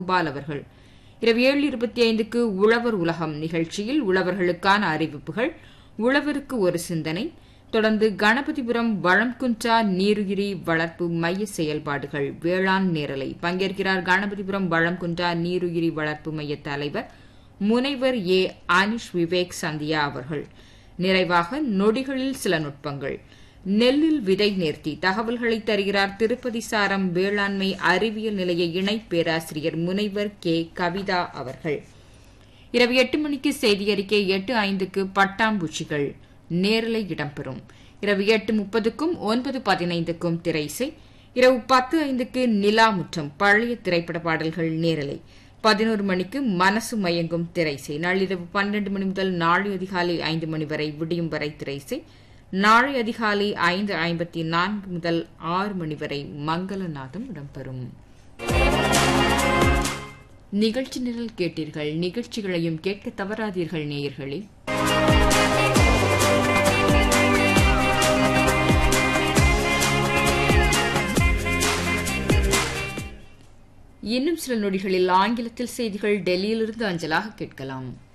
பால் அவர்கள் இரவு ஏழு இருபத்தி ஐந்துக்கு உழவர் உலகம் நிகழ்ச்சியில் உழவர்களுக்கான அறிவிப்புகள் உழவருக்கு ஒரு சிந்தனை தொடர்ந்து கணபதிபுரம் வளம்குன்றா நீருகிரி வளர்ப்பு மைய செயல்பாடுகள் வேளாண் நேரலை பங்கேற்கிறார் கணபதிபுரம் வளம்குன்றா நீருகிரி வளர்ப்பு மைய தலைவர் முனைவர் ஏ அனிஷ் விவேக் சந்தியா அவர்கள் நிறைவாக நொடிகளில் சில நுட்பங்கள் நெல்லில் விதை நேர்த்தி தகவல்களை தருகிறார் திருப்பதி சாரம் வேளாண்மை அறிவியல் நிலைய இணை பேராசிரியர் முனைவர் கே கவிதா அவர்கள் இரவு எட்டு மணிக்கு செய்தி அறிக்கை எட்டு ஐந்துக்கு பட்டாம்பூச்சிகள் நேரலை இடம்பெறும் இரவு எட்டு முப்பதுக்கும் ஒன்பது பதினைந்துக்கும் திரைசை இரவு பத்து ஐந்துக்கு நிலா முற்றம் பழைய திரைப்பட பாடல்கள் நேரலை பதினோரு மணிக்கு மனசு மயங்கும் திரைசை நள்ளிரவு பன்னெண்டு மணி முதல் நாளை அதிகாலை ஐந்து மணி வரை விடியும் வரை திரைசை நாளை அதிகாலை ஐந்து ஐம்பத்தி நான்கு முதல் ஆறு மணி வரை மங்களநாதம் இடம்பெறும் நிகழ்ச்சி நிரல் கேட்டீர்கள் நிகழ்ச்சிகளையும் கேட்க தவறாதீர்கள் நேயர்களே இன்னும் சில நொடிகளில் ஆங்கிலத்தில் செய்திகள் டெல்லியிலிருந்து அஞ்சலாக கேட்கலாம்